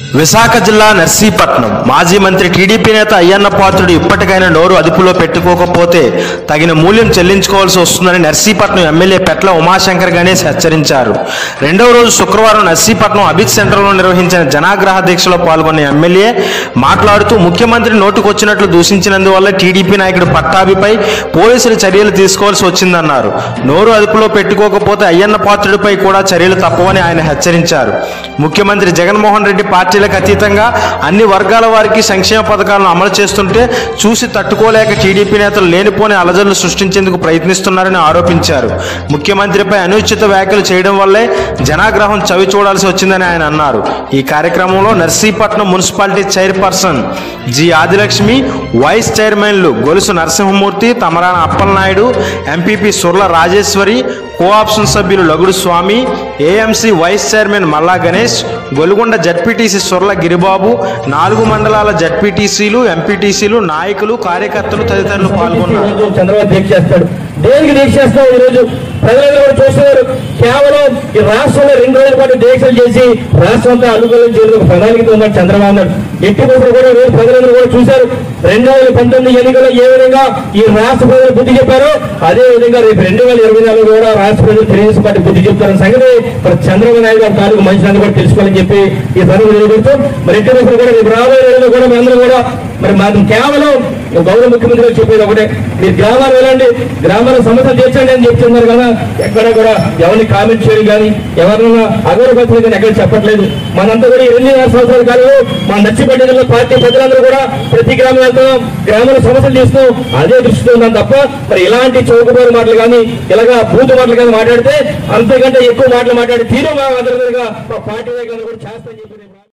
విశాఖ జిల్లా నర్సీపట్నం మాజీ మంత్రి టీడీపీ నేత అయ్యన్న పాత్రుడు ఇప్పటికైనా నోరు అదుపులో పెట్టుకోకపోతే తగిన మూల్యం చెల్లించుకోవాల్సి వస్తుందని నర్సీపట్నం ఎమ్మెల్యే పెట్ల ఉమాశంకర్ గణేష్ హెచ్చరించారు రెండవ రోజు శుక్రవారం నర్సీపట్నం అభిత్ సెంటర్లో నిర్వహించిన జనాగ్రహ దీక్షలో పాల్గొన్న ఎమ్మెల్యే మాట్లాడుతూ ముఖ్యమంత్రి నోటుకొచ్చినట్లు దూషించినందువల్ల టీడీపీ నాయకుడు పట్టాభిపై పోలీసులు చర్యలు తీసుకోవాల్సి వచ్చిందన్నారు నోరు అదుపులో పెట్టుకోకపోతే అయ్యన్న పాత్రుడిపై కూడా చర్యలు తప్పవని ఆయన హెచ్చరించారు ముఖ్యమంత్రి జగన్మోహన్ రెడ్డి పార్టీలకు అతీతంగా అన్ని వర్గాల వారికి సంక్షేమ పథకాలను అమలు చేస్తుంటే చూసి తట్టుకోలేక టీడీపీ నేతలు లేనిపోని అలజడులు సృష్టించేందుకు ప్రయత్నిస్తున్నారని ఆరోపించారు ముఖ్యమంత్రిపై అనుచిత వ్యాఖ్యలు చేయడం వల్లే జనాగ్రహం చవి చూడాల్సి వచ్చిందని ఆయన అన్నారు ఈ కార్యక్రమంలో Narsipatnam municipality chairperson G Adilakshmi vice చైర్మన్లు గొలుసు నరసింహమూర్తి తమరాన అప్పలనాయుడు ఎంపీపీ సుర్ల రాజేశ్వరి కోఆప్షన్ సభ్యులు Lagudu Swami AMC vice chairman Malla Ganesh Golugonda ZPTC Surla Giribabu నాలుగు మండలాల జడ్పీటీసీలు ఎంపీటీసీలు నాయకులు కార్యకర్తలు తదితరులు పాల్గొన్నారు ఈరోజు చంద్రబాబు దీక్ష చేస్తాడు దేనికి దీక్ష చేస్తాం ఈ రోజు ప్రజలందరూ కూడా చూస్తున్నారు కేవలం ఈ రాష్ట్రంలో రెండు రోజుల పాటు దీక్షలు చేసి రాష్ట్రం అంతా అనుకూలం చేయడం ఒక ప్రణాళికతో ఉన్నాడు చంద్రబాబు నాయుడు ఎట్టి కోసం కూడా ఈ రోజు ప్రజలందరూ కూడా చూశారు రెండు వేల పంతొమ్మిది ఎన్నికల్లో ఏ విధంగా ఈ రాష్ట్ర ప్రజలు బుద్ధి చెప్పారో అదే విధంగా రేపు రెండు వేల ఇరవై నాలుగు కూడా రాష్ట్ర ప్రజలు తెలుగుదేశం పార్టీ బుద్ధి చెప్తారన్న సంగతి మరి చంద్రబాబు నాయుడు గారి తాలూకు మంచి కూడా తెలుసుకోవాలని చెప్పి ఈ సందర్భంగా తెలియజేస్తూ మరి ఎట్టి కోసం కూడా రేపు రాబోయే రోజుల్లో కూడా మీ అందరూ కూడా మరి మాకు కేవలం గౌరవ ముఖ్యమంత్రి గారు చెప్పేది ఒకటే మీరు గ్రామాలు వెళ్ళండి గ్రామాల సమస్యలు తీర్చండి అని చెప్తున్నారు కదా ఎక్కడ కూడా ఎవరిని కామెంట్ చేయడం కానీ ఎవరినైనా అగౌరవపరచడం కానీ ఎక్కడ చెప్పట్లేదు మనంతా కూడా ఈ రెండు నాలుగు సంవత్సరాల కాలంలో మన నచ్చిపట్టిన పార్టీ ప్రజలందరూ కూడా ప్రతి గ్రామం వెళ్తున్నాం గ్రామాల సమస్యలు తీస్తున్నాం అదే దృష్టితో ఉన్నాం తప్ప మరి ఇలాంటి చౌకబారు మాటలు కానీ ఇలాగా బూతు మాటలు కానీ మాట్లాడితే అంతకంటే ఎక్కువ మాటలు మాట్లాడి తీరు మా అందరి మీదుగా మా పార్టీ నాయకులందరూ కూడా చేస్తామని చెప్పి